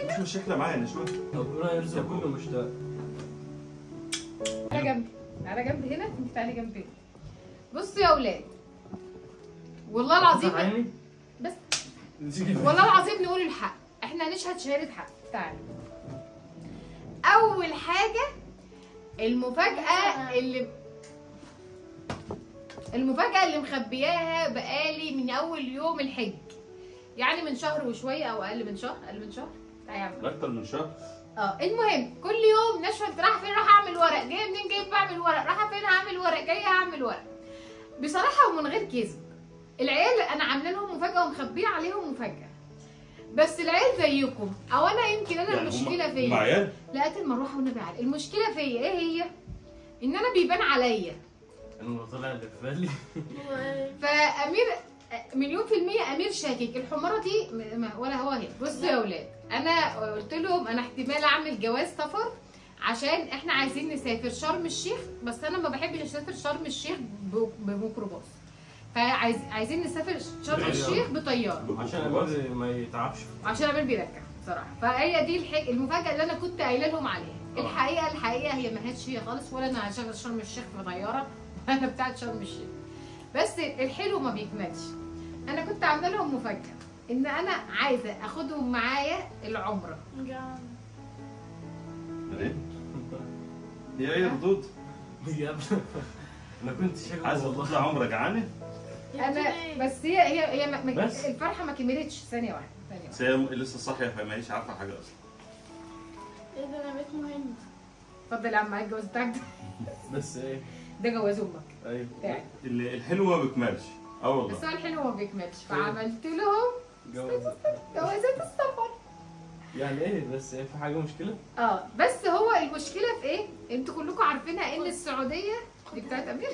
مش مشكله معايا نشوى ربنا يرزق كله مشتاق على جنب على جنب هنا انت تعالي جنب هنا بصوا يا اولاد والله العظيم عيني بس نسيت والله العظيم نقول الحق احنا نشهد شهاده حق تعالى اول حاجه المفاجاه اللي المفاجاه اللي مخبياها بقالي من اول يوم الحج يعني من شهر وشويه او اقل من شهر اقل من شهر تعالى يا عم اكتر من شهر اه المهم كل يوم نشوى انت رايحه فين رايحه اعمل ورق جايه منين جايه بعمل ورق رايحه فين هعمل ورق جايه هعمل ورق بصراحه ومن غير كذب العيال انا عامله لهم مفاجاه ومخبيه عليهم مفاجاه بس العيال زيكم او انا يمكن انا المشكله هم فيا عيال لقيت المروحه والنبي علي المشكله فيا ايه هي ان انا بيبان عليا انا طلع اللي في بالي فامير مليون في المية امير شاكك الحمارة دي م- ما- ولا هو هي بصوا يا اولاد انا قلت لهم انا احتمال اعمل جواز سفر عشان احنا عايزين نسافر شرم الشيخ بس انا ما بحبش اسافر شرم الشيخ ب- بميكروباص فعايز عايزين نسافر شرم بطيارة. الشيخ بطياره عشان أمير ما يتعبش عشان امير بيرجع بصراحه فهي دي الحاجة المفاجاه اللي انا كنت قايله لهم عليها الحقيقه الحقيقه هي ما هيش هي خالص ولا انا هشغل شرم الشيخ في طياره انا بتاعت شرم الشيخ بس الحلو ما بيكملش انا كنت عامله لهم مفاجاه ان انا عايزه اخدهم معايا العمره ايه هي ايه ردود يا ابني انا كنت شايف عايزه والله تطلع عمره جعانه انا بس هي هي هي ما ما- بس؟ الفرحه ما كملتش ثانيه واحده ثانيه واحده بس هي لسه صاحيه فما هيش عارفه حاجه اصلا ايه ده انا بقيت مهم اتفضل يا عم معاك الجواز بتاعك ده بس ايه ده جواز امك ايوه بتاعي اللي الحلو ما بيكملش اه بس والله هو الحلو ما بيكملش فعملت لهم جواز جوازات السفر يعني ايه بس إيه في حاجه مشكله؟ اه بس هو المشكله في ايه؟ انتوا كلكم عارفينها ان السعوديه دي بتاعت امير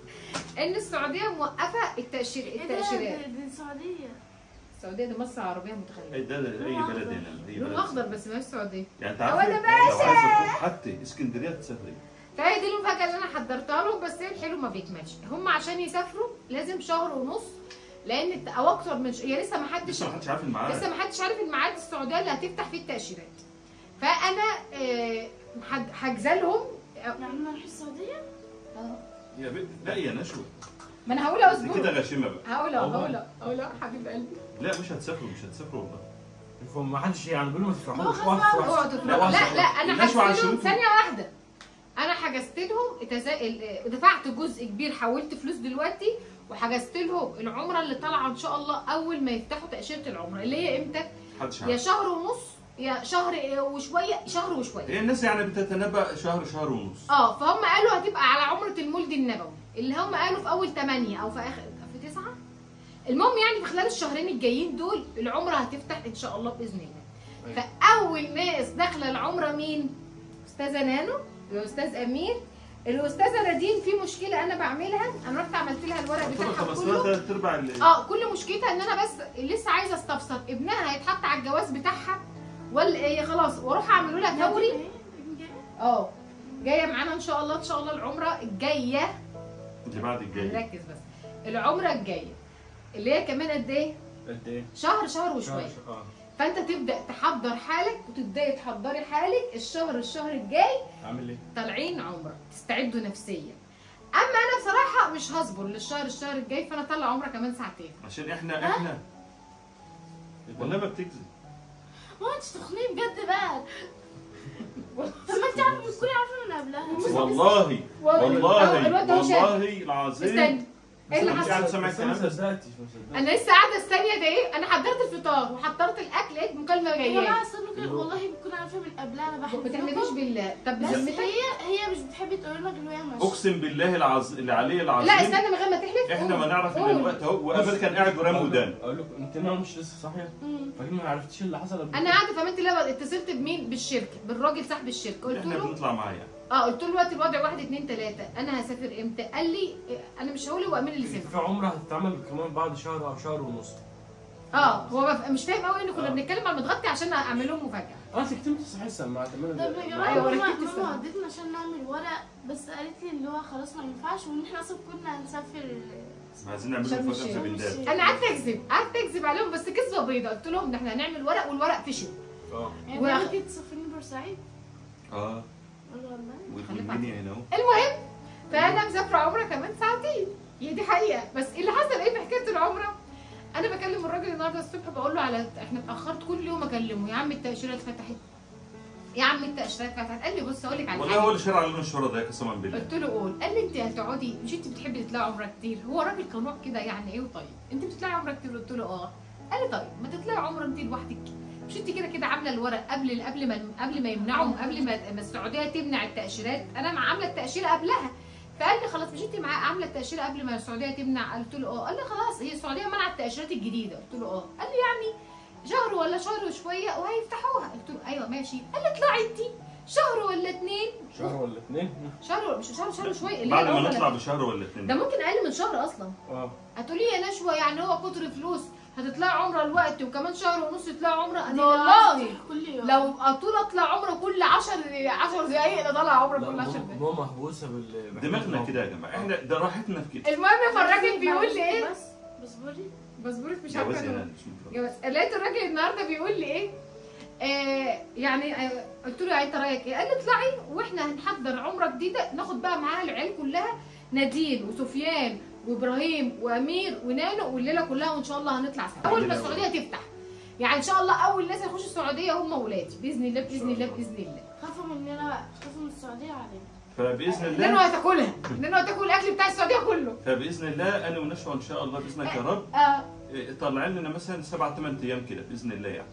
ان السعوديه موقفه التاشير ايه ده التاشيرات دي- دي السعودية السعوديه دي مصر عربيه اي متخلفه ده ده اي بلد هنا اي لون بلد اخضر بس ما هيش السعوديه يعني انت أو عارف أنا لو باشا. عايزه تروح حتى اسكندريه تسافري فهي دي المفاجاه اللي انا حضرتها لهم بس هي الحلو ما بيكملش هم عشان يسافروا لازم شهر ونص لان الت- او اكتر من ش... هي لسه ما حدش لسه ما حدش عارف الميعاد لسه ما حدش عارف الميعاد السعوديه اللي هتفتح فيه التاشيرات فانا آه، حد- حاجزه لهم يعني انا اروح السعودية؟ يا بنت لا يا نشوى ما انا هقول اهو دي كده اصبروا غشيمه بقى هقول اهو والله. هقول اهو هقول اهو حبيب قلبي لا مش هتسافروا مش هتسافروا والله فما حدش يعني بيقولوا ما تفرحوش هو اوعى خلاص تفرحوا. اوعوا تفرحوا لا لا انا الناس حجزت لهم وعشرتهم. ثانيه واحده انا حجزت لهم تزا... ال- دفعت جزء كبير حولت فلوس دلوقتي وحجزت لهم العمره اللي طالعه ان شاء الله اول ما يفتحوا تاشيره العمره اللي هي امتى محدش يا عارف شهر ونص يا شهر وشويه شهر وشويه هي الناس يعني بتتنبأ شهر شهر ونص اه فهم قالوا هتبقى على عمره المولد النبوي اللي هم قالوا في اول 8 او في اخر في 9 المهم يعني في خلال الشهرين الجايين دول العمره هتفتح ان شاء الله باذن الله أيوة. فاول ناس داخله العمره مين استاذه نانو الاستاذ امير الاستاذه نادين في مشكله انا بعملها انا رحت عملت لها الورق قلت له بتاعها خلصنا كله ثلاث ارباع اللي اه كل مشكلتها ان انا بس لسه عايزه استفسر ابنها هيتحط على الجواز بتاعها ولا ايه خلاص واروح اعمله لها فوري اه جايه معانا ان شاء الله ان شاء الله العمره الجايه اللي بعد الجاي نركز بس العمره الجايه اللي هي كمان قد ايه قد ايه؟ شهر شهر وشويه اه فانت تبدا تحضر حالك وتبداي تحضري حالك الشهر الشهر الجاي عامل ايه؟ طالعين عمره تستعدوا نفسيا اما انا بصراحه مش هصبر للشهر الشهر الجاي فانا طالعه عمره كمان ساعتين عشان احنا احنا والله ما بتكذب ما انت تخنيه بجد بقى طب ما انت عارفه بتكوني عارفه من قبلها والله والله الواد ده هو شايف. والله العظيم استنى ايه اللي مش حصل قاعد سامع بس انا الكلام ما ده صدقتش ما صدقتش انا لسه قاعده الثانيه ده ايه انا حضرت الفطار وحضرت الاكل لقيت مكالمه يا جايه جماعه استنوا كده والله بتكوني عارفه من قبلها انا ما بحب تعمليش بالله طب بس بذمتك هي هي مش بتحبي تقولي لنا غير وهي ماشيه اقسم بالله العظيم اللي عليه لا العظيم استنى من غير ما تحلف احنا قول. ما نعرف الا قول. الوقت اهو وقبل كان قاعد ورامي ودان اقول لكم انت نوم مش لسه صاحيه مم. فاكيد ما عرفتيش اللي حصل قبل انا كده. قاعده فهمت ليه اتصلت بمين بالشركه بالراجل صاحب الشركه قلت احنا له بنطلع معاه يعني اه قلت له دلوقتي الوضع واحد اتنين تلاته انا هسافر امتى قال لي إيه، انا مش هقول هو امين اللي في سمع عمره هتتعمل كمان بعد شهر او شهر ونص اه هو ما- مش فاهم قوي ان كنا آه. بنتكلم على المتغطي عشان اعمل لهم مفاجاه اه سكتمت صحيح السماعه تمام طب يا جماعه أيوة، ماما ركبت ماما السماعة. ودتنا عشان نعمل ورق بس قالت لي اللي هو خلاص ما ينفعش وان احنا اصلا كنا هنسافر عايزين نعمل شرم مفاجاه الشيخ. في بندان انا قعدت اكذب قعدت اكذب عليهم بس كذبه بيضه قلت لهم ان احنا هنعمل ورق والورق فشل اه يعني و- ده ممكن تسافرني بورسعيد اه والله وتلمني هنا اهو المهم فانا مسافره عمره كمان ساعتين هي دي حقيقه بس اللي حصل ايه في حكايه العمره انا بكلم الراجل النهارده الصبح بقول له على احنا اتاخرت كل يوم اكلمه يا عم التاشيرات فتحت يا عم التاشيرات فتحت قال لي بص اقول لك على والله حاجه هو اللي شرع لنا الشهرة ده قسما بالله قلت له قول قال لي انت هتقعدي مش انت بتحبي تطلعي عمره كتير هو راجل قنوع كده يعني ايه طيب انت بتطلعي عمره كتير قلت له اه قال لي طيب ما تطلعي عمره انت لوحدك مش انت كده كده عامله الورق قبل قبل ما قبل ما يمنعوا قبل ما ما السعوديه تمنع التاشيرات انا مع- عامله التاشيره قبلها فقال لي خلاص مش انت مع عامله التاشيره قبل ما السعوديه تمنع قلت له اه قال لي خلاص هي السعوديه منعت التاشيرات الجديده قلت له اه قال لي يعني شهر ولا شهر وشويه وهيفتحوها قلت له ايوه ماشي قال لي اطلعي انت شهر ولا اتنين شهر ولا اتنين شهر مش شهر شهر شويه اللي هي بعد ما الأول نطلع ولا- بشهر ولا اتنين ده ممكن اقل من شهر اصلا اه هتقولي يا نشوى يعني هو كتر فلوس هتطلعي عمره الوقت وكمان شهر ونص تطلعي عمره دي انا لو والله عايزة تروح كل يوم لو اطول اطلع عمره كل 10 10 دقايق انا طالعه عمره لا كل 10 ماما- دقايق ماما مهووسه بال دماغنا كده يا جماعه احنا ده راحتنا في كده المهم فالراجل بيقول لي ايه بس بصبري بصبرك مش جواز عارفه هنا أنا. مش متجوز. جواز لقيت الراجل النهارده بيقول لي ايه آه يعني آه قلت له يعني انت رايك ايه؟ قال لي اطلعي واحنا هنحضر عمره جديده ناخد بقى معاها العيال كلها نادين وسفيان وابراهيم وامير ونانو والليله كلها وان شاء الله هنطلع سوا اول ما السعوديه تفتح يعني ان شاء الله اول ناس هيخشوا السعوديه هم ولادي باذن الله باذن الله باذن الله خافوا مننا خافوا من السعودية علينا فباذن نانو الله هتاكلها نانو هتاكل الاكل بتاع السعوديه كله فباذن الله انا ونشوى ان شاء الله باذنك يا رب آه إيه، طلع لنا مثلا سبع ثمان ايام كده باذن الله يعني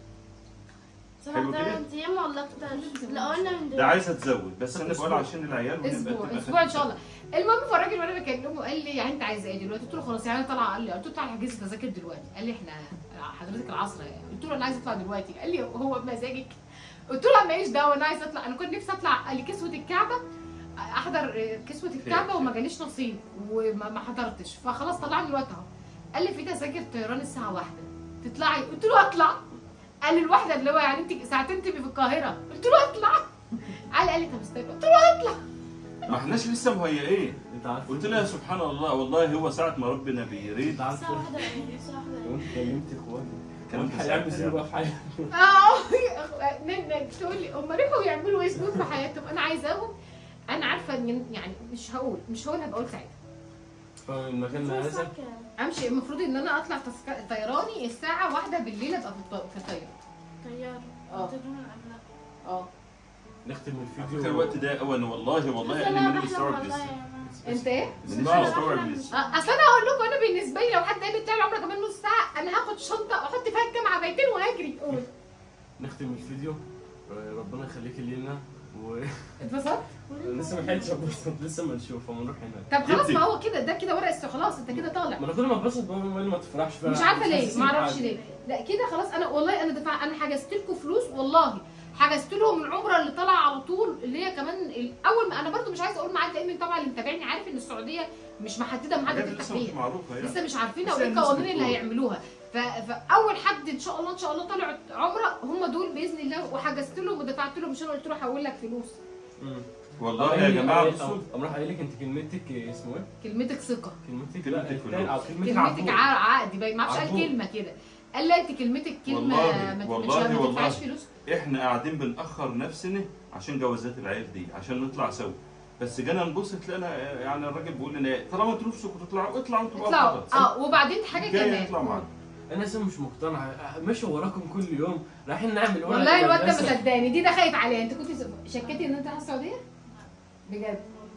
سبع حلو كده؟ ثمان ايام ولا اكتر لا قلنا من ده دلوقتي عايزه تزود بس انا بقول عشان العيال ونبقى اسبوع تبقى اسبوع ان خفيفة. شاء الله المهم فالراجل وانا بكلمه قال لي يعني انت عايزه ايه دلوقتي قلت له خلاص يعني انا طالعه قال لي قلت له تعالى احجز تذاكر دلوقتي قال لي احنا حضرتك العصر يعني قلت له انا عايزه اطلع دلوقتي قال لي هو بمزاجك قلت له ماليش دعوه انا عايزه اطلع انا كنت نفسي اطلع قال لي كسوه الكعبه احضر كسوه الكعبه وما جاليش نصيب وما ما حضرتش فخلاص طلعني دلوقتي اهو قال لي في تذاكر طيران الساعه واحدة تطلعي قلت له اطلع قال لي الواحده اللي هو يعني انت ساعتين تبقي في القاهره قلت له اطلع قال قال لي طب استنى قلت له ما احناش لسه مهيئين انت عارف قلت له يا سبحان الله والله هو ساعه ما ربنا بيريد انت عارف ساعة واحدة يعني ساعة واحدة لو انت كلمت اخواتي كلام كان هيعمل سنين بقى في حياتي اه نن تقول لي هم ريحوا يعملوا ايه سنون في حياتهم انا عايزاهم انا عارفه ان يعني مش هقول مش هقول هبقى اقول ساعتها فالمكان اللي عايزك امشي المفروض ان انا اطلع تسك- طيراني الساعه واحدة بالليل ابقى في الط- في الطياره طيارة اه. طيران قبلها. اه نختم على الفيديو فكره الوقت ده اولا والله والله بس انا أنا من بحلم مستوعب والله لسه يا ماما. انت ايه؟ من اسمعوا. مستوعب لسه آه، اصل انا هقول لكم انا بالنسبه لي لو حد قال لي بتاع العمره كمان نص ساعه انا هاخد شنطه واحط فيها الكام عبايتين وهجري قول نختم الفيديو ربنا يخليكي لينا و اتبسطت؟ لسه ما لحقتش اتبسط لسه ما نشوف اما نروح هناك طب خلاص جبتي. ما هو كده ده كده ورق است- خلاص انت كده طالع ما انا كل ما اتبسط بقول لي ما تفرحش فأنا مش عارفه ليه حاسس ما اعرفش بحاجة. ليه لا كده خلاص انا والله انا دفع انا حجزت لكم فلوس والله حجزت لهم العمره اللي طالعه على طول اللي هي كمان ال- اول ما انا برضو مش عايزه اقول معاك لان طبعا اللي متابعني عارف ان السعوديه مش محدده ميعاد حاجات لسه مش التفتيح معروفه يعني لسه مش عارفين لسه او ايه الناس القوانين اللي بتقول. هيعملوها ف... فاول حد ان شاء الله ان شاء الله طلعوا عمره هم دول باذن الله وحجزت لهم ودفعت لهم مش انا قلت له هحول لك فلوس مم. والله يا جماعه بصوا قام راح قايل لك انت كلمتك اسمه ايه؟ كلمتك ثقه كلمتك كلمتك لا فلوس. التاني- او كلمتك كلمتك عبود. ع- عقد باين ما اعرفش قال عبود. كلمه كده قال لا انت كلمتك كلمه والله- ما والله- مش- ما والله. تدفعش فلوس احنا قاعدين بنأخر نفسنا عشان جوازات العيال دي عشان نطلع سوا بس جينا نبص تلاقينا يعني الراجل بيقول لنا إيه، طالما انتوا نفسكم تطلعوا اطلعوا انتوا بقى اطلعوا خلاص. اه وبعدين حاجه جاي كمان يطلع معانا انا لسه مش مقتنع ماشي وراكم كل يوم رايحين نعمل ورق والله الواد ده مدرسة. مصدقني دي ده خايف عليها انت كنت شكيتي ان انت رايح السعوديه بجد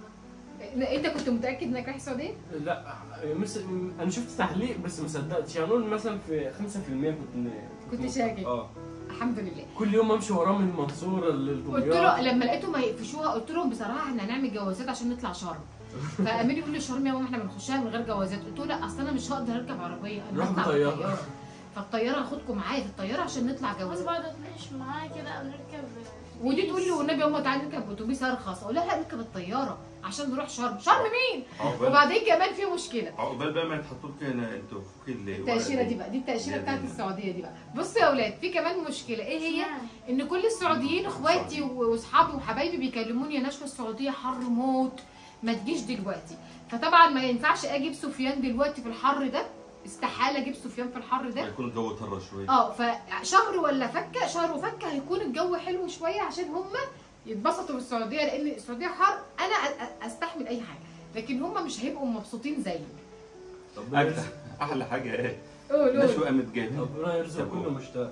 انت كنت متاكد انك رايح السعوديه لا مس... انا شفت تعليق بس ما صدقتش يعني نقول مثلا في 5% كنت كنت شاكك. اه الحمد لله كل يوم امشي وراه من المنصوره قلت للدمياط له لما لقيتهم هيقفشوها قلت لهم بصراحه احنا هنعمل جوازات عشان نطلع شرم فامير يقول لي شرم يا ماما احنا بنخشها من غير جوازات قلت له لا اصل انا مش هقدر اركب عربيه انا نروح هطلع بطيارة. بالطياره فالطياره هاخدكم معايا في الطياره عشان نطلع بس جوازات بعد اتناقش معايا كده نركب ودي تقول لي والنبي يوم تعالى نركب اتوبيس ارخص اقول لها لا نركب الطياره عشان نروح شرم شرم مين عقبال وبعدين كمان في مشكله عقبال بقى ما يتحطوا لك هنا انتوا فوق ال- التاشيره دي بقى دي التاشيره يا بتاعت دينا. السعوديه دي بقى بصوا يا اولاد في كمان مشكله ايه هي ان كل السعوديين اخواتي واصحابي وحبايبي بيكلموني يا نشوى السعوديه حر موت ما تجيش دلوقتي فطبعا ما ينفعش اجيب سفيان دلوقتي في الحر ده استحاله اجيب سفيان في الحر ده هيكون الجو طر شويه اه فشهر ولا فكه شهر وفكه هيكون الجو حلو شويه عشان هم يتبسطوا بالسعوديه لان السعوديه حر انا أ- أ- استحمل اي حاجه لكن هم مش هيبقوا مبسوطين زيي ربنا اجدع يرزق احلى حاجه ايه قول نشوى قول قامت جايبين ربنا يرزق طب كل قول. مشتاق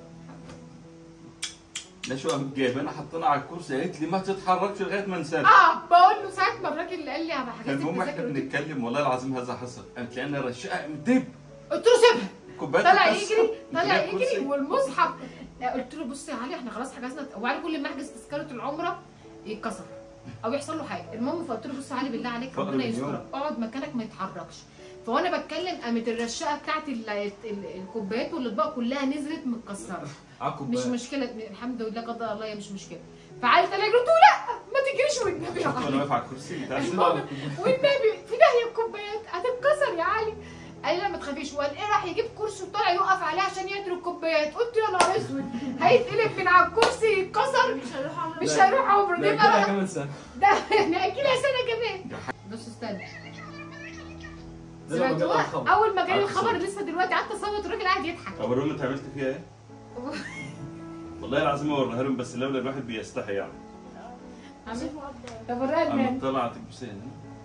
نشوى قامت جايبين حطينا على الكرسي قالت لي ما تتحركش لغايه ما نسافر اه بقول له ساعه ما الراجل اللي قال لي على حاجات فالمهم احنا التذاكر قلت- بنتكلم والله العظيم هذا حصل قامت لي انا رشاقه مدب قلت له سيبها كوبايه طلع الكاس. يجري طلع جايب يجري كرسي. والمصحف قلت له بص يا علي احنا خلاص حجزنا وعلي كل ما احجز تذكره العمره يتكسر او يحصل له حاجه المهم فقلت له بص يا علي بالله عليك فقر ربنا مليون. يسترك اقعد مكانك ما يتحركش فوانا بتكلم قامت الرشاقه بتاعت ال- ال- الكوبايات والاطباق كلها نزلت متكسره عكوا مش بقى. مشكله الحمد لله قدر الله هي مش مشكله فعلي طلع يقول له لا ما تجريش والنبي يا شفت وانا علي واقف على الكرسي بتاع نزلوا على الكوباية. والنبي في داهيه الكوبايات هتتكسر يا علي قال لي لا ما تخافيش وقال ايه راح يجيب كرسي وطلع يقف عليه عشان يقدر الكوبايات قلت يا نهار اسود هيتقلب من على الكرسي يتكسر مش هروح اعمل مش لا. هيروح عمره لا ده كده بقى كمان سنه ده يعني اكيد سنه كمان ده بص استنى ده لما جالها سمعتوها الخبر. اول ما جالي قعدت الخبر تصوت. لسه دلوقتي قعدت اصوت الراجل قاعد يضحك اوريهم انت عملت فيها ايه؟ والله العظيم اوريها لهم بس لولا الواحد بيستحي يعني عملت شوف مقدر. طب وريها اما لمين طلعت بسين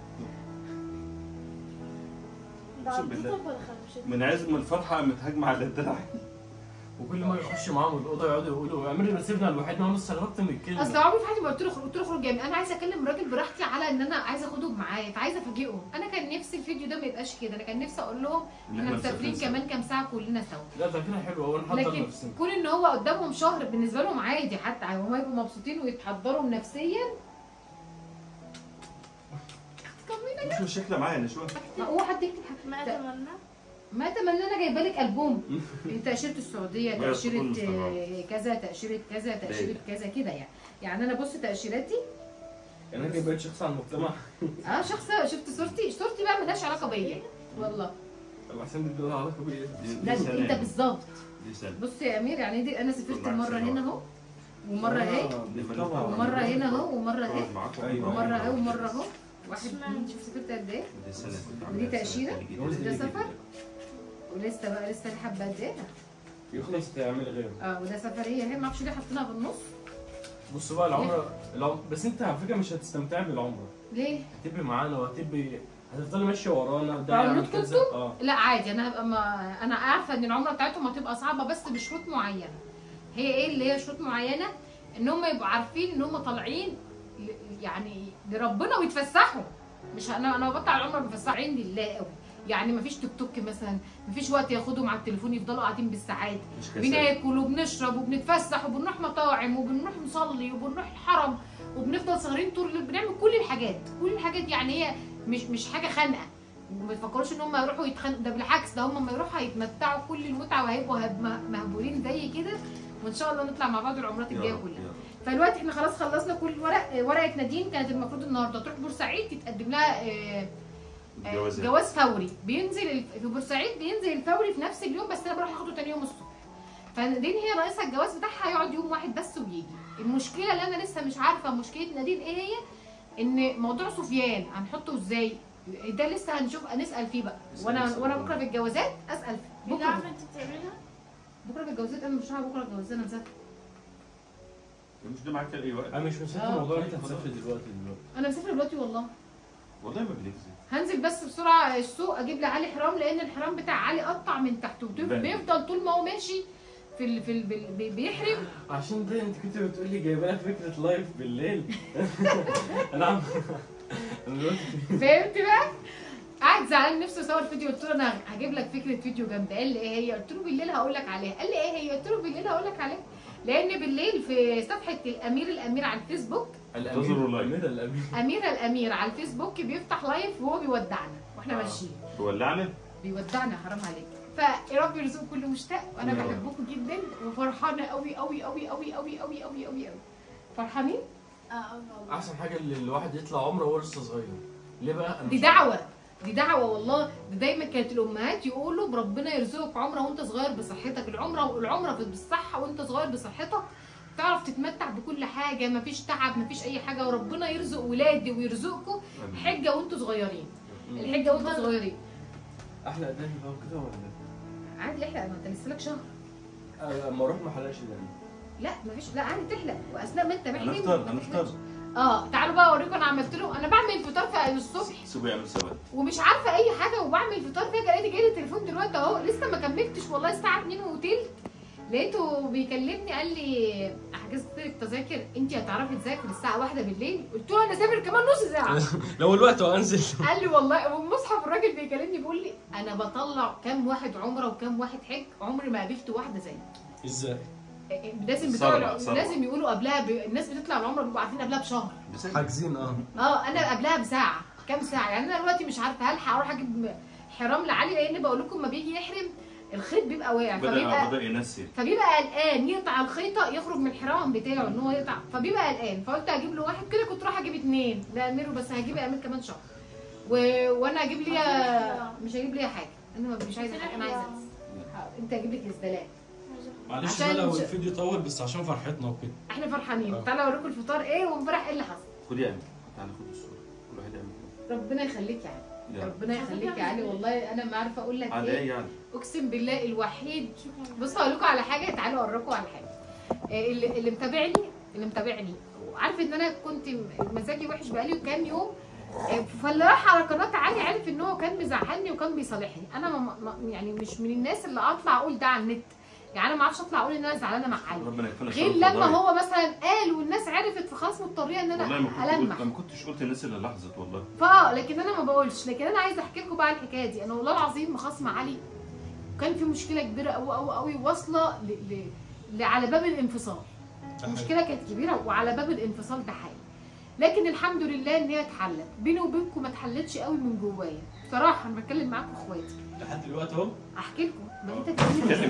ده أقسم بالله. عضتك ولا خربشتك؟ من عزم الفرحه قامت هجمه على الدرع وكل ما يخش معاهم الاوضه يقعدوا يقولوا اعملي ما سيبنا الوحيد انا استغربت من الكلمه اصل عمري في حياتي ما قلت له قلت له اخرج جامد انا عايزه اكلم الراجل براحتي على ان انا عايزه اخدهم معايا فعايزه افاجئهم انا كان نفسي الفيديو ده ما يبقاش كده انا كان نفسي اقول لهم إن احنا إحنا مسافرين مسافرين كمان كام ساعه كلنا سوا لا تفكيرها حلو قوي نحضر لكن نفسنا كون ان هو قدامهم شهر بالنسبه لهم عادي حتى هم يبقوا مبسوطين ويتحضروا نفسيا مش مشكله معايا نشوى ما هو حد يكتب حاجة. ما اتمنى ما اتمنى انا جايبه لك البوم تاشيره السعوديه لا، تاشيره كله استمرار. آه، كذا تاشيره كذا تاشيره ليه؟ كذا كده يعني يعني انا بص تاشيراتي يعني انا بقيت شخص على المجتمع اه شخص شفت صورتي صورتي بقى ملهاش علاقه بيا والله طب عشان دي لها علاقه بايه؟ لا دي انت سنة. بالظبط دي سنه بص يا امير يعني دي انا سافرت طبعاً مره سنة. هنا اهو ومره اهي طبعا ومره هنا اهو ومره اهي اقعد معاكم أيوة. ومره اهي ومره اهو واحد اتنين شوف سافرت قد ايه دي سنه ودي تأشيرة؟ جوز ده ليه سفر؟ كده؟ ولسه بقى لسه لي حبه قد ايه يخلص تعمل غيره اه وده سفريه اهي معرفش ليه حاطينها في النص بص بقى العمره العم... بس انت على فكره مش هتستمتعي بالعمره ليه؟ هتبقي معانا وهتبقي هتفضلي ماشيه ورانا ده عملت يعمل كذا كنتم؟ اه لا عادي انا هبقى ما انا عارفه ان العمره بتاعتهم هتبقى صعبه بس بشروط معينه هي ايه اللي هي شروط معينه ان هم يبقوا عارفين ان هم طالعين ل- يعني لربنا ويتفسحوا مش انا انا بطلع العمره بفسحين لله قوي يعني مفيش توك توك مثلا مفيش وقت ياخدهم على التليفون يفضلوا قاعدين بالساعات مش كسل بناكل وبنشرب وبنتفسح وبنروح مطاعم وبنروح نصلي وبنروح الحرم وبنفضل سهرين طول الليل بنعمل كل الحاجات كل الحاجات يعني هي مش مش حاجه خانقه وما يفكروش ان هم يروحوا يتخانقوا ده بالعكس ده هم لما يروحوا هيتمتعوا كل المتعه وهيبقوا هب- مه- مهبولين زي كده وان شاء الله نطلع مع بعض العمرات يا الجايه رب، كلها يا رب. فالوقت احنا خلاص خلصنا كل ورق ورقه نادين كانت المفروض النهارده تروح بورسعيد تتقدم لها آه، آه، الجواز جواز فوري بينزل الف- في بورسعيد بينزل الفوري في نفس اليوم بس انا بروح اخده تاني يوم الصبح فنادين هي ناقصها الجواز بتاعها يقعد يوم واحد بس ويجي المشكله اللي انا لسه مش عارفه مشكله نادين ايه هي ان موضوع سفيان هنحطه ازاي ده لسه هنشوف هنسال فيه بقى وانا وانا بكره في الجوازات اسال فيه مين عارفه بكره انت بتعملها؟ بكره في الجوازات انا مش هعرف بكره الجوازات انا مسافره مش ده معاك اي وقت انا مش مسافر آه. موضوع انت هتسافر دلوقتي دلوقتي انا مسافره دلوقتي والله والله ما بنكذب هنزل بس بسرعه السوق اجيب لعلي حرام لان الحرام بتاع علي قطع من تحت وبيف- بان. بيفضل طول ما هو ماشي في ال... في ال... بي- بي- بيحرم عشان ده انت كنت بتقول لي جايبه لك فكره لايف بالليل انا عم انا دلوقتي فهمت بقى؟ قاعد زعلان نفسه يصور فيديو قلت له انا هجيب لك فكره فيديو جامده قال لي ايه هي؟ قلت له بالليل هقول لك عليها قال لي ايه هي؟ قلت له بالليل هقول لك عليها لان بالليل في صفحه الامير الامير على الفيسبوك انتظروا لايف. الامير الامير اميره الامير على الفيسبوك بيفتح لايف وهو بيودعنا واحنا آه. ماشيين تولعنا بيودعنا حرام عليك فيا رب يرزق كل مشتاق وانا يا رب. بحبكم جدا وفرحانه قوي قوي قوي قوي قوي قوي قوي قوي قوي فرحانين اه اه والله احسن حاجه اللي الواحد يطلع عمره وهو لسه صغير ليه بقى أنا دي مش دعوه دي دعوه والله ده دايما كانت الامهات يقولوا بربنا يرزقك عمره وانت صغير بصحتك العمره العمره بالصحه وانت صغير بصحتك تعرف تتمتع بكل حاجه مفيش تعب مفيش اي حاجه وربنا يرزق ولادي ويرزقكم حجه وانتوا صغيرين الحجه وانتوا صغيرين احلى اذان بقى كده ولا عادي احلق ما انت لسه لك شهر اما اروح ما حلقش دقني لا مفيش لا عادي تحلق واثناء ما انت محلم هنفطر ما هنفطر تحلقش. اه تعالوا بقى اوريكم انا عملت له انا بعمل فطار في الصبح سيبه يعمل سوا ومش عارفه اي حاجه وبعمل فطار فجاه لقيت جاي لي تليفون دلوقتي اهو لسه ما كملتش والله الساعه 2 وتلت لقيته بيكلمني قال لي حجزت لك تذاكر انت هتعرفي تذاكري الساعه 1 بالليل قلت له انا سافر كمان نص ساعه لو الوقت وانزل قال لي والله والمصحف الراجل بيكلمني بيقول لي انا بطلع كام واحد عمره وكام واحد حج عمري ما قابلت واحده زيك ازاي لازم ثروة، بتوع ثروة. لازم يقولوا قبلها ب... الناس بتطلع العمره بيبقوا عارفين قبلها بشهر بس حاجزين اه اه انا قبلها بساعه كام ساعه يعني انا دلوقتي مش عارفه هل هروح اجيب حرام لعلي لان بقول لكم لما بيجي يحرم الخيط بيبقى واقع بدا فبيبقى بدا ينسي فبيبقى قلقان يقطع الخيطه يخرج من الحرام بتاعه ان هو يقطع فبيبقى قلقان فقلت اجيب له واحد كده كنت رايحه اجيب اتنين لاميره بس هجيب امير كمان شهر و... وانا اجيب لي مش هجيب لي حاجه انا مش عايزه حاجه انا عايزه بس. انت هجيب لك اسدالات معلش عشان بقى لو ش- الفيديو طول بس عشان فرحتنا وكده احنا فرحانين آه. تعالى اوريكم الفطار ايه وامبارح ايه اللي حصل خد يا امين تعالى خد الصوره كل واحد يعمل كده. ربنا يخليك يا علي يلا. ربنا يخليك يا علي والله انا ما عارفه اقول لك على ايه ايه يعني اقسم بالله الوحيد بصوا اقول لكم على حاجه تعالوا اوريكم على حاجه إيه اللي, اللي متابعني اللي متابعني وعارف ان انا كنت م- مزاجي وحش بقالي كام يوم إيه، فاللي راح على قناه علي عارف ان هو كان مزعلني وكان بيصالحني انا ما ما- يعني مش من الناس اللي اطلع اقول ده على النت يعني انا ما اعرفش اطلع اقول ان انا زعلانه مع علي ربنا يكفينا غير شر لما الفضائل. هو مثلا قال والناس عرفت فخلاص مضطريه ان والله ما انا كنت المح قلت ما كنتش قلت الناس اللي لاحظت والله فاه لكن انا ما بقولش لكن انا عايزه احكي لكم بقى الحكايه دي انا والله العظيم مخاصمه علي وكان في مشكله كبيره قوي قوي قوي واصله ل... ل... ل... على باب الانفصال المشكله كانت كبيره وعلى باب الانفصال ده حقيقي لكن الحمد لله ان هي اتحلت بيني وبينكم ما اتحلتش قوي من جوايا بصراحه انا بتكلم معاكم اخواتي لحد دلوقتي اهو احكي لكم ما انت تكلمني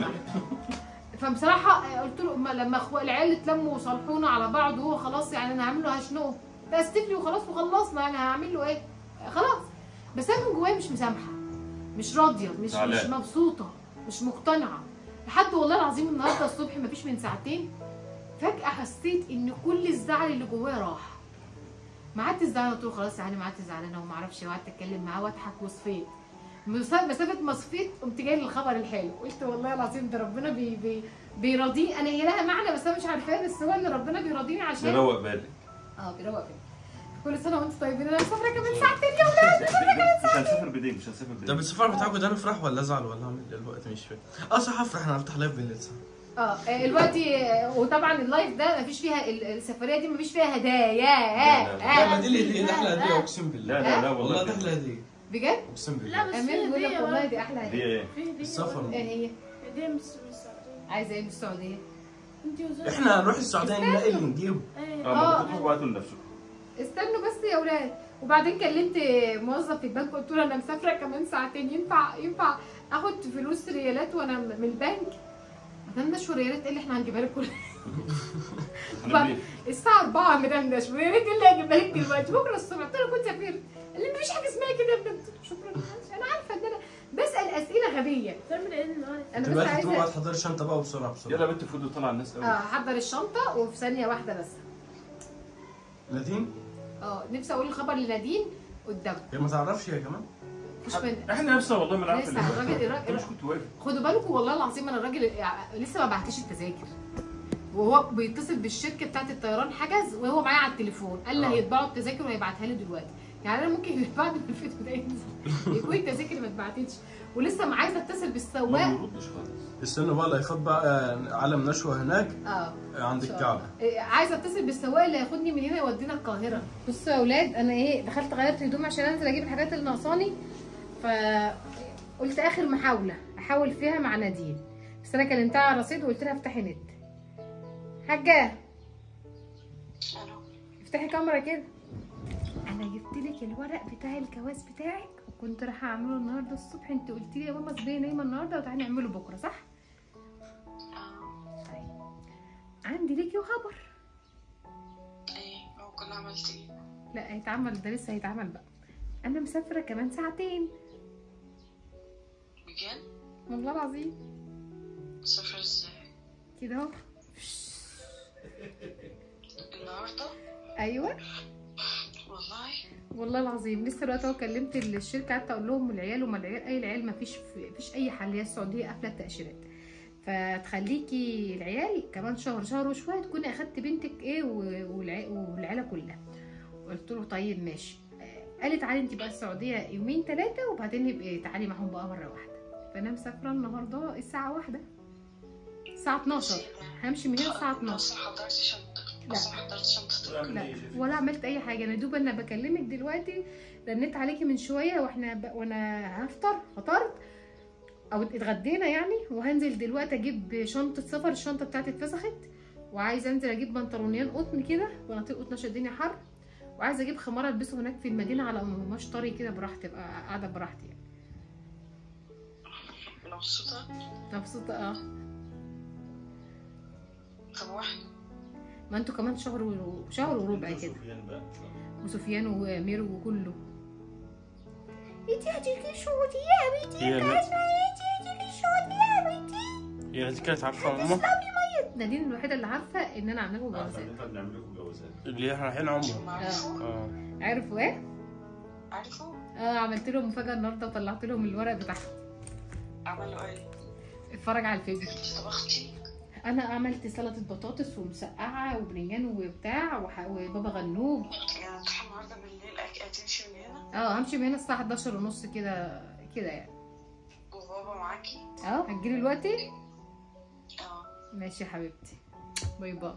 فبصراحه قلت له أما لما اخو العيال اتلموا وصالحونا على بعض وهو خلاص يعني انا هعمل له هشنقه تأسف لي وخلاص وخلصنا يعني هعمل له ايه خلاص بس انا من جوايا مش مسامحه مش راضيه مش مش زعلان. مبسوطه مش مقتنعه لحد والله العظيم النهارده الصبح مفيش من ساعتين فجاه حسيت ان كل الزعل اللي جوايا راح ما عدت زعلانه قلت له خلاص يعني ما عدت زعلانه وما اعرفش وقعدت اتكلم معاه واضحك وصفيت مسا- مسافه ما صفيت قمت جاي الخبر الحلو قلت والله العظيم ده ربنا بي بي بيراضيني انا هي لها معنى بس انا مش عارفاه بس هو اللي ربنا بيراضيني عشان نروق بالك اه بيروق بالي. كل سنه وانتم طيبين انا مسافره كمان ساعتين يا ولاد مش هنسافر بدين مش هنسافر بدين طب السفر بتاعكم ده افرح ولا ازعل ولا اعمل ايه الوقت مش فاهم اه صح افرح انا هفتح لايف بالليل صح اه آه، دلوقتي آه، وطبعا اللايف ده مفيش فيها ال- السفريه دي مفيش فيها هدايا لا، لا، لا آه، ما دي الهديه دي احلى هديه اقسم بالله لا لا لا والله والله ده احلى هديه بجد اقسم لا بالله بس في امين بيقول لك هدية والله بقى. دي احلى دي هديه ايه في هدية السفر. بقى. ايه هي هدية من الس- من السعودية عايزه ايه من السعوديه انت وزوجك احنا هنروح السعوديه نلاقي اللي نجيبه ايه اه ما آه. بتروحوا بعتوا لنفسكم استنوا بس يا ولاد وبعدين كلمت موظف في البنك قلت له انا مسافره كمان ساعتين ينفع ينفع اخد فلوس ريالات وانا من البنك مدندش وريالات ايه اللي احنا هنجيبها لك كلها هنعمل ايه؟ الساعه 4 مدندش وريالات ايه اللي هجيبها لك دلوقتي بكره الصبح قلت له كنت سافرت قال لي مفيش حاجه اسمها كده يا ابني قلت له شكرا معلش. انا عارفه ان انا بسال اسئله غبيه تعمل ايه النهارده؟ انا بس دلوقتي تقوم عايزه هتحضري شنطه بقى بسرعه يلا بسرعه يا بنت فودو طلع الناس اه قوي احضر الشنطه وفي ثانيه واحده بس نادين اه نفسي اقول الخبر لنادين قدامها هي ما تعرفش هي كمان مش من احنا نفسه والله ما نعرف لسه اللي- الراجل- الراجل- أنت مش كنت واقف خدوا بالكم والله العظيم انا الراجل يعني لسه ما بعتش التذاكر وهو بيتصل بالشركه بتاعت الطيران حجز وهو معايا على التليفون قال لي آه. هيطبعوا التذاكر وهيبعتها لي دلوقتي يعني انا ممكن بعد ما الفيديو ده ينزل يكون التذاكر ما اتبعتتش ولسه ما عايزه اتصل ما بالسواق بيردش خالص استنوا بقى لايفات بقى آه، علم نشوه هناك اه آه، عند الكعبه إيه، عايزه اتصل بالسواق اللي هياخدني من هنا يودينا القاهره بصوا يا اولاد انا ايه دخلت غيرت هدوم عشان انزل اجيب الحاجات اللي ناقصاني ف قلت اخر محاوله احاول فيها مع نادين بس انا كلمتها على الرصيد وقلت لها افتحي نت حاجه افتحي كاميرا كده انا جبت لك الورق بتاع الجواز بتاعك وكنت رايحه اعمله النهارده الصبح انت قلت لي يا ماما اصبري نايمه النهارده وتعالي نعمله بكره صح طيب عندي ليكي خبر ايه هو كنا عملت ايه لا هيتعمل ده لسه هيتعمل بقى انا مسافره كمان ساعتين بجد والله العظيم سافر ازاي كده اهو النهارده ايوه والله والله العظيم لسه دلوقتي اهو كلمت الشركه قعدت اقول لهم العيال وما العيال اي العيال ما فيش فيش اي حل هي السعوديه قافله التاشيرات فتخليكي العيال كمان شهر شهر وشويه تكوني اخدت بنتك ايه و- والع- والعيله كلها قلت له طيب ماشي آه، قالت تعالي انت بقى السعوديه يومين ثلاثه وبعدين يبقى تعالي معاهم بقى مره واحده فانا مسافره النهارده الساعه واحدة الساعه 12 همشي من هنا الساعه 12 اصلا حضرتي شنطة لا. اصلا حضرتي شنطتك ولا من لا أي شيء. ولا عملت اي حاجه انا دوب انا بكلمك دلوقتي رنيت عليكي من شويه واحنا ب... وانا هفطر فطرت او اتغدينا يعني وهنزل دلوقتي اجيب شنطه سفر الشنطه بتاعتي اتفسخت وعايزه انزل اجيب بنطلونين قطن كده بناطيل قطن عشان الدنيا حر وعايزه اجيب خمار البسه هناك في المدينه على قماش طري كده براحتي ابقى قاعده براحتي يعني مبسوطة مبسوطه اه طب واحد ما انتوا كمان شهر و... شهر وربع أنت كده وسفيان بقى. وسفيان وميرو وكله انتي هتيجي السعوديه يا بنتي هي انت لا- عايزه انتي هتيجي السعوديه يا بنتي هي اللي كانت عارفه ماما نادين الوحيده اللي عارفه ان انا عامله لكم عارفة جوازات إن إحنا بنعمل لكم جوازات اللي احنا رايحين عمره هم عرفوا اه عارفوا ايه؟ عرفوا اه عملت لهم مفاجاه النهارده وطلعت لهم الورق بتاعهم عملوا ايه اتفرج على الفيديو انت طبختي انا عملت سلطه بطاطس ومسقعه وبرنجان وبتاع وح... وبابا غنوج يعني هتروحي النهارده بالليل أك- هتمشي من هنا اه همشي من هنا الساعه 11 ونص كده كده يعني وبابا معاكي اه هتجيلي دلوقتي اه ماشي يا حبيبتي باي باي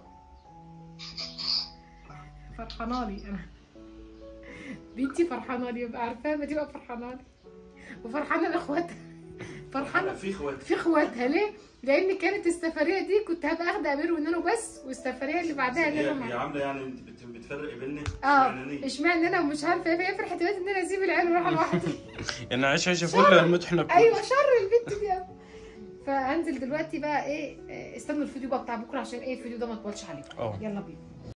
فرحانه لي انا بنتي فرحانه لي يبقى عارفاها ما تبقى فرحانه لي وفرحانه لاخواتها فرحانه في اخوات في اخواتها ليه؟ لان كانت السفريه دي كنت هبقى اخده امير ونانو بس والسفريه اللي بعدها هي نانو هي معايا عامله يعني انت بت- بتفرق بيننا اه اشمعنى انا ومش عارفه ايه فهي فرحت دلوقتي ان انا اسيب العيال واروح لوحدي يعني عيش عيشه فل الموت احنا كل ايوه شر البنت دي أوي. فانزل دلوقتي بقى ايه آه، استنوا الفيديو بقى بتاع بكره عشان ايه الفيديو ده ما يطولش عليكم اه يلا بينا